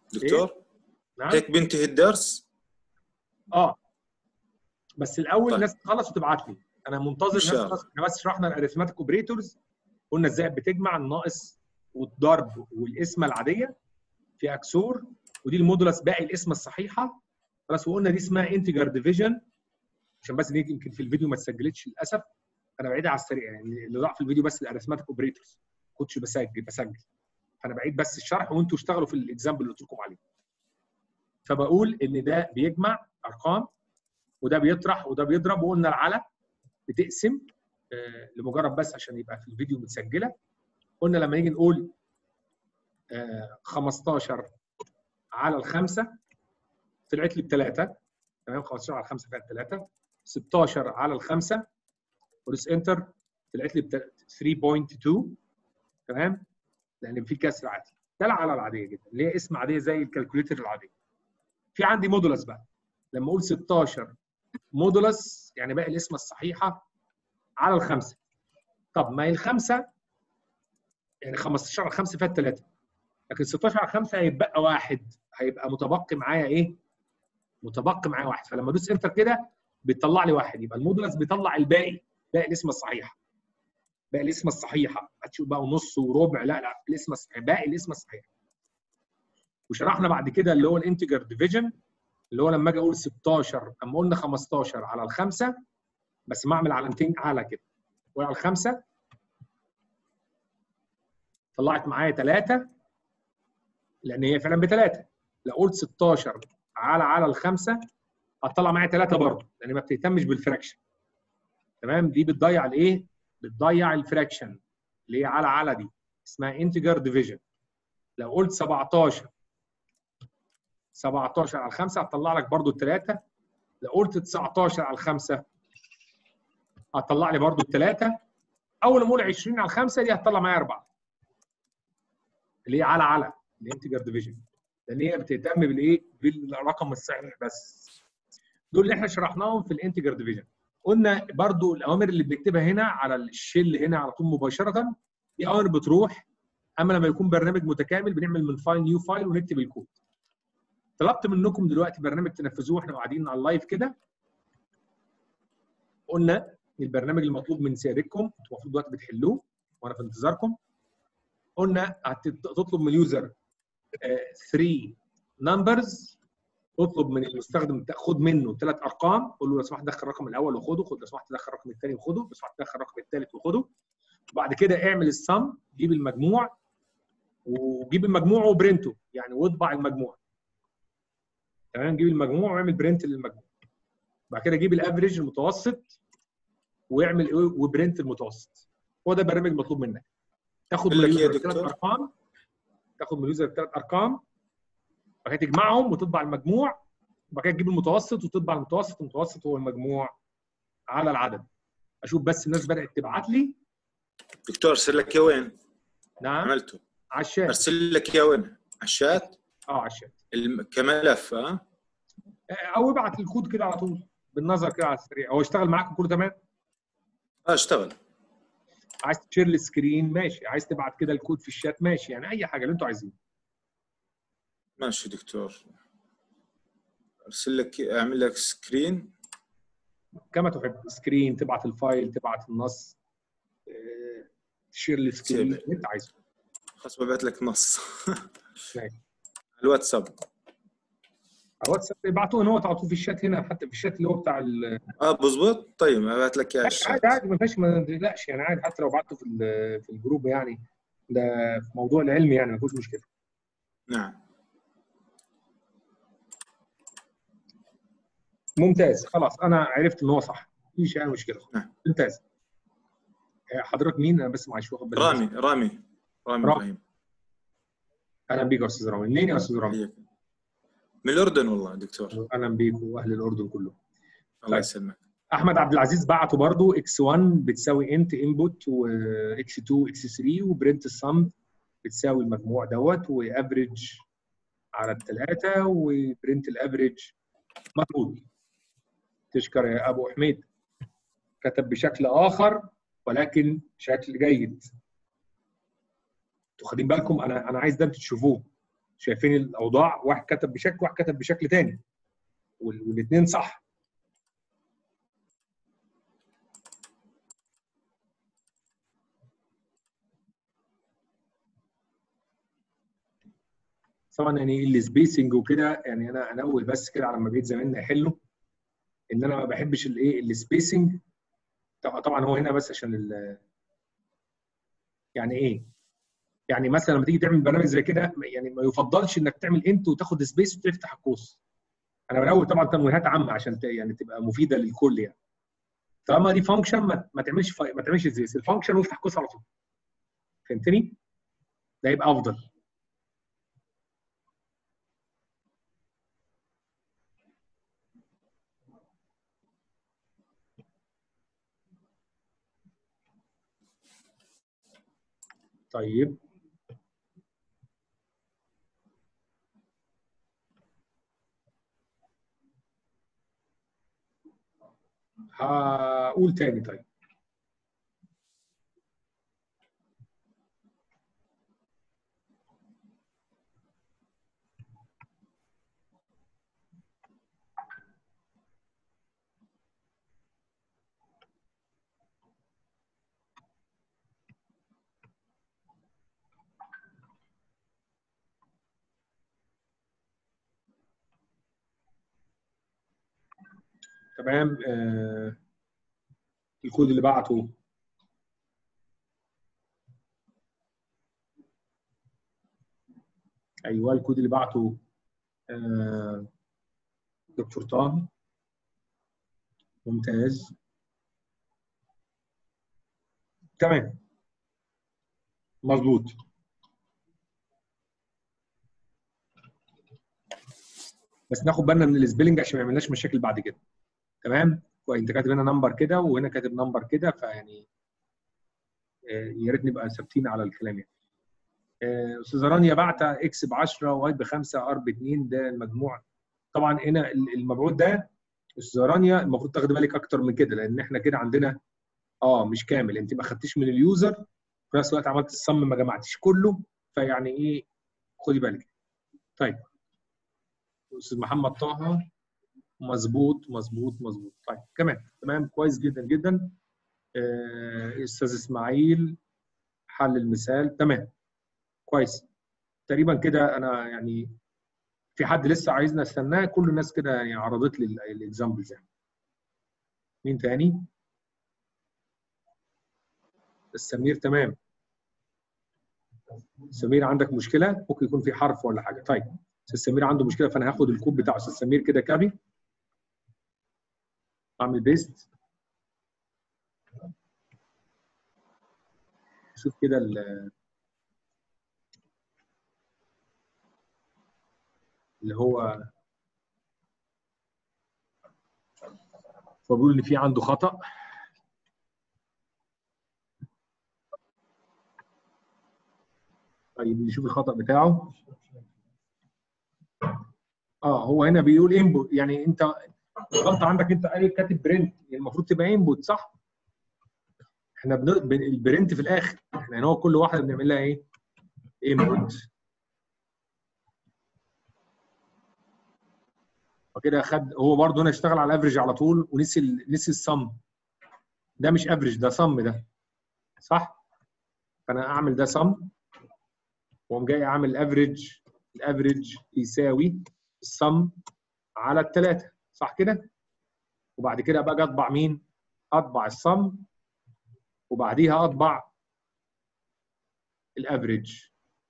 دكتور نعم هيك بينتهي الدرس اه بس الاول طيب. الناس تخلص وتبعت لي انا منتظر إن شاء الناس الله. تخلص. احنا بس شرحنا الاريثماتيك اوبريتورز قلنا ازاي بتجمع الناقص والضرب والقسمه العاديه في اكسور ودي المودولس باقي القسمه الصحيحه خلاص وقلنا دي اسمها انتجر ديفيجن عشان بس دي يمكن في الفيديو ما اتسجلتش للاسف انا بعيدها على السريع يعني اللي ضاع في الفيديو بس الاريثماتيك اوبريتورز ما كنتش بسجل بسجل فانا بعيد بس الشرح وانتوا اشتغلوا في الاكزامبل اللي قلت لكم عليه فبقول ان ده بيجمع ارقام وده بيطرح وده بيضرب وقلنا العلى بتقسم آه، لمجرد بس عشان يبقى في الفيديو متسجله قلنا لما نيجي نقول آه، 15 على الخمسه طلعت لي بثلاثه تمام 15 على الخمسه كانت ثلاثه 16 على الخمسه ودوس انتر طلعت لي ب 3.2 تمام لان في كسر عادي ده العلى العاديه جدا اللي هي اسم عاديه زي الكالكوليتر العاديه في عندي مودولس بقى لما اقول 16 مودولس يعني باقي الاسم الصحيحه على الخمسه طب ما هي الخمسه يعني 15 على 5 فيها 3 لكن 16 على 5 هيتبقى واحد هيبقى متبقي معايا ايه؟ متبقي معايا واحد فلما ادوس انتر كده بيطلع لي واحد يبقى المودولس بيطلع الباقي باقي الاسم الصحيحه باقي الاسم الصحيحه هتشوف بقى ونص وربع لا لا الاسم الصحيح باقي الاسم الصحيح وشرحنا بعد كده اللي هو الانتجر ديفيجن اللي هو لما اجي اقول 16 اما قلنا 15 على الخمسه بس ما اعمل علامتين اعلى كده وعلى الخمسه طلعت معايا 3 لان هي فعلا بثلاثه لو قلت 16 على على الخمسه هتطلع معايا 3 برضه لان ما بتهتمش بالفراكشن تمام دي بتضيع الايه؟ بتضيع الفراكشن اللي هي على على دي اسمها انتجر ديفيجن لو قلت 17 17 على الخمسه هتطلع لك برضه الثلاثه لو قلت 19 على الخمسه هتطلع لي برضه الثلاثه اول ما اقول 20 على الخمسه دي هتطلع معايا اربعه اللي هي على على الانتجر ديفيجن لان هي بتهتم بالايه؟ بالرقم الصحيح بس دول اللي احنا شرحناهم في الانتجر ديفيجن قلنا برضو الاوامر اللي بنكتبها هنا على الشيل هنا على طول مباشره دي اوامر بتروح اما لما يكون برنامج متكامل بنعمل من فايل نيو فايل ونكتب الكود طلبت منكم دلوقتي برنامج تنفذوه واحنا قاعدين على اللايف كده قلنا البرنامج المطلوب من سيادتكم انتوا المفروض دلوقتي بتحلوه وانا في انتظاركم قلنا هتطلب من اليوزر 3 نمبرز اطلب من المستخدم خد منه ثلاث ارقام قول له لو سمحت دخل الرقم الاول وخده خد لو سمحت دخل الرقم الثاني وخده لو سمحت دخل الرقم الثالث وخده وبعد كده اعمل السم جيب المجموع وجيب المجموع وبرنته يعني واطبع المجموع تمام جيب المجموع واعمل برنت للمجموع بعد كده جيب الافريج المتوسط واعمل ايه وبرنت المتوسط هو ده البرنامج المطلوب منك تاخد من لك إيه يا اليوزر ثلاث دكتور؟ ارقام تاخد من اليوزر ثلاث ارقام بعد كده تجمعهم وتطبع المجموع وبعد كده تجيب المتوسط وتطبع المتوسط المتوسط هو المجموع على العدد اشوف بس الناس بدات تبعت لي دكتور ارسل لك اياه وين؟ نعم عملته على الشات ارسل لك اياه وين؟ على الشات اه على الشات الم- كملف ها؟ او ابعت الكود كده على طول بالنظر كده على السريع هو اشتغل معاكم كله تمام اه اشتغل عايز تشير السكرين ماشي عايز تبعت كده الكود في الشات ماشي يعني اي حاجه اللي انتوا عايزينه ماشي دكتور ارسل لك اعمل لك سكرين كما تحب سكرين تبعت الفايل تبعت النص آه، تشير السكرين سيب. اللي انت عايزه خلاص ببعث لك نص ماشي. الواتساب على الواتساب ابعتوه هنا على طول في الشات هنا حتى في الشات اللي هو بتاع ال- اه بزبط طيب ابعث لك اياه على الشات عادي عادي ما فيهاش ما تقلقش يعني عادي حتى لو بعته في ال- في الجروب يعني ده في موضوع العلم يعني ما فيهوش مشكله نعم ممتاز خلاص انا عرفت ان هو صح مفيش اي مشكله نعم. ممتاز آه، حضرتك مين انا بس معلش واخد بالي رامي رامي رامي رامي. ابراهيم اهلا بيك يا استاذ رامي منين يا استاذ رامي حياك. من الاردن والله دكتور اهلا بيك واهل الاردن كلهم الله طيب. يسلمك احمد عبد العزيز بعته برضو اكس 1 بتساوي انت انبوت واكس 2 اكس 3 وبرنت السم بتساوي المجموع دوت وافريج على الثلاثه وبرنت الافريج مطلوب تشكر يا ابو حميد كتب بشكل اخر ولكن شكل جيد انتوا خدين بالكم انا انا عايز ده انتوا تشوفوه شايفين الاوضاع واحد كتب بشكل واحد كتب بشكل تاني والاثنين صح طبعا يعني السبيسنج وكده يعني انا انوه بس كده على ما بقيت زمايلنا يحلوا ان انا ما بحبش الايه السبيسنج طبعا هو هنا بس عشان ال يعني ايه؟ يعني مثلا لما تيجي تعمل برنامج زي كده يعني ما يفضلش انك تعمل انت وتاخد سبيس وتفتح القوس. انا بنقول طبعا تنويهات عامه عشان يعني تبقى مفيده للكل يعني. طالما دي فانكشن ما, ما تعملش فا... ما تعملش سبيس الفانكشن وافتح قوس على طول. فهمتني؟ ده يبقى افضل. طيب هقول تاني طيب تمام آه الكود اللي بعته ايوه الكود اللي بعته آه دكتور طه ممتاز تمام مظبوط بس ناخد بالنا من السبيلنج عشان ما يعملناش مشاكل بعد كده تمام انت كاتب هنا نمبر كده وهنا كاتب نمبر كده فيعني يا ريت نبقى ثابتين على الكلام يعني استاذه رانيا بعت اكس ب 10 واي ب 5 ار ب 2 ده المجموع طبعا هنا المبعوث ده استاذه رانيا المفروض تاخدي بالك اكتر من كده لان احنا كده عندنا اه مش كامل انت ما خدتيش من اليوزر في نفس الوقت عملت الصم ما جمعتيش كله فيعني ايه خدي بالك طيب استاذ محمد طه مظبوط مظبوط مظبوط طيب كمان تمام كويس جدا جدا آه استاذ اسماعيل حل المثال تمام كويس تقريبا كده انا يعني في حد لسه عايزنا استناه كل الناس كده يعني عرضت لي الاكزامبلز يعني مين تاني سمير تمام سمير عندك مشكله ممكن يكون في حرف ولا حاجه طيب استاذ سمير عنده مشكله فانا هاخد الكود بتاع استاذ سمير كده كابي اعمل بيست شوف كده اللي هو فبيقول ان في عنده خطا طيب نشوف الخطا بتاعه اه هو هنا بيقول انبوت يعني انت الغلطه عندك انت قايل كاتب برنت يعني المفروض تبقى انبوت صح؟ احنا بن... البرنت في الاخر احنا يعني هو كل واحده بنعمل لها ايه؟ انبوت فكده خد هو برضه هنا اشتغل على الافرج على طول ونسي ال... نسي الصم ده مش افرج ده صم ده صح؟ فانا اعمل ده صم واقوم جاي اعمل الافرج الافرج يساوي الصم على الثلاثه صح كده؟ وبعد كده بقى اطبع مين؟ اطبع الصم وبعديها اطبع الافريج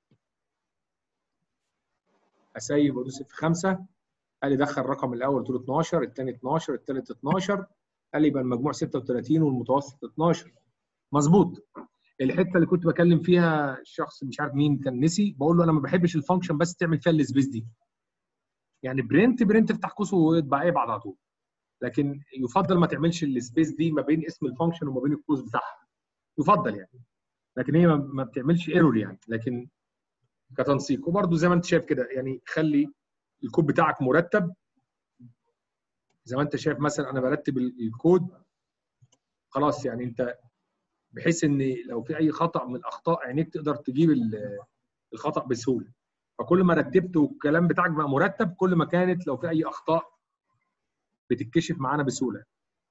اسيب وادوس في خمسه قال لي دخل الرقم الاول قلت له 12 الثاني 12 الثالث 12 قال لي يبقى المجموع 36 والمتوسط 12 مظبوط الحته اللي كنت بكلم فيها الشخص مش عارف مين كان نسي بقول له انا ما بحبش الفانكشن بس تعمل فيها السبيس دي يعني برنت برنت افتح قوس واطبع ايه بعد على طول لكن يفضل ما تعملش السبيس دي ما بين اسم الفانكشن وما بين القوس بتاعها يفضل يعني لكن هي ما بتعملش ايرور يعني لكن كتنسيق وبرده زي ما انت شايف كده يعني خلي الكود بتاعك مرتب زي ما انت شايف مثلا انا برتب الكود خلاص يعني انت بحيث ان لو في اي خطا من الاخطاء عينيك تقدر تجيب الخطا بسهوله فكل ما رتبت والكلام بتاعك بقى مرتب كل ما كانت لو في اي اخطاء بتتكشف معانا بسهوله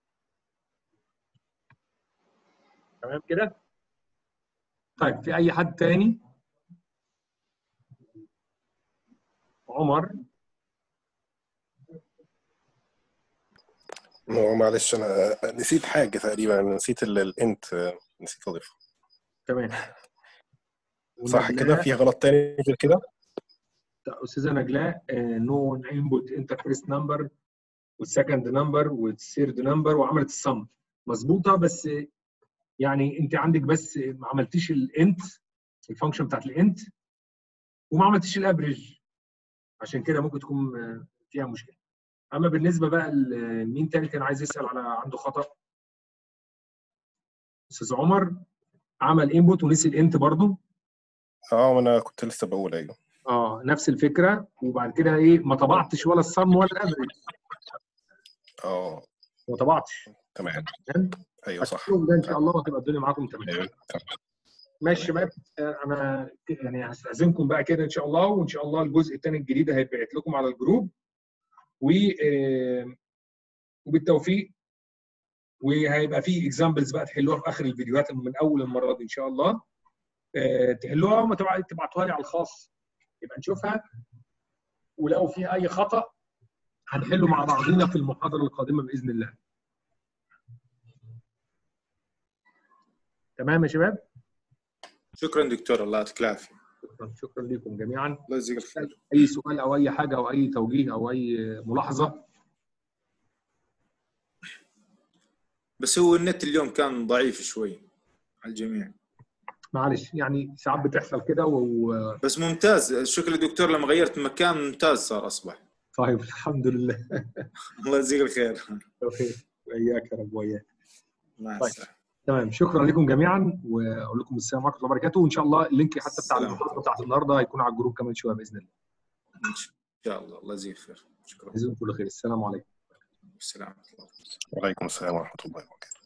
تمام كده طيب في اي حد تاني عمر هو معلش انا نسيت حاجه تقريبا نسيت ال- الانت نسيت اضيفها تمام صح كده في غلط تاني غير كده استاذه نجلاء نو انبوت انتر فيرست نمبر والسكند نمبر والثيرد نمبر وعملت السم مظبوطه بس يعني انت عندك بس ما عملتيش الانت الفانكشن بتاعت الانت وما عملتيش الافريج عشان كده ممكن تكون آه، فيها مشكله اما بالنسبه بقى لمين تاني كان عايز يسال على عنده خطا استاذ عمر عمل انبوت ونسي الانت برضه اه ما انا كنت لسه بقول ايوه اه نفس الفكره وبعد كده ايه ما طبعتش ولا الصم ولا الافريج اه ما طبعتش تمام تمام ايوه صح هتشوفوا ده ان شاء الله وهتبقى الدنيا معاكم تمام ايوه تمام. ماشي يا شباب آه، انا ك- يعني هستاذنكم بقى كده ان شاء الله وان شاء الله الجزء الثاني الجديد هيتبعت لكم على الجروب و آه، وبالتوفيق وهيبقى في اكزامبلز بقى تحلوها في اخر الفيديوهات من اول المره دي ان شاء الله آه، تحلوها وما تبع- تبعتوها لي على الخاص يبقى نشوفها ولو في اي خطا هنحله مع بعضينا في المحاضره القادمه باذن الله تمام يا شباب شكرا دكتور الله يعطيك العافيه شكرا شكرا لكم جميعا الله يجزيك الخير اي سؤال او اي حاجه او اي توجيه او اي ملاحظه بس هو النت اليوم كان ضعيف شوي على الجميع معلش يعني ساعات بتحصل كده و بس ممتاز شكرا دكتور لما غيرت مكان ممتاز صار اصبح طيب الحمد لله الله يجزيك الخير بخير واياك يا رب واياك مع طيب. السلامه تمام شكرا لكم جميعا واقول لكم السلام عليكم ورحمه الله وبركاته وان شاء الله اللينك حتى بتاع السلام. المحاضره بتاعت النهارده هيكون على الجروب كمان شويه باذن الله ان شاء الله الله يجزيك الخير شكرا جزاكم كل خير السلام عليكم والسلام عليكم وعليكم السلام ورحمه الله وبركاته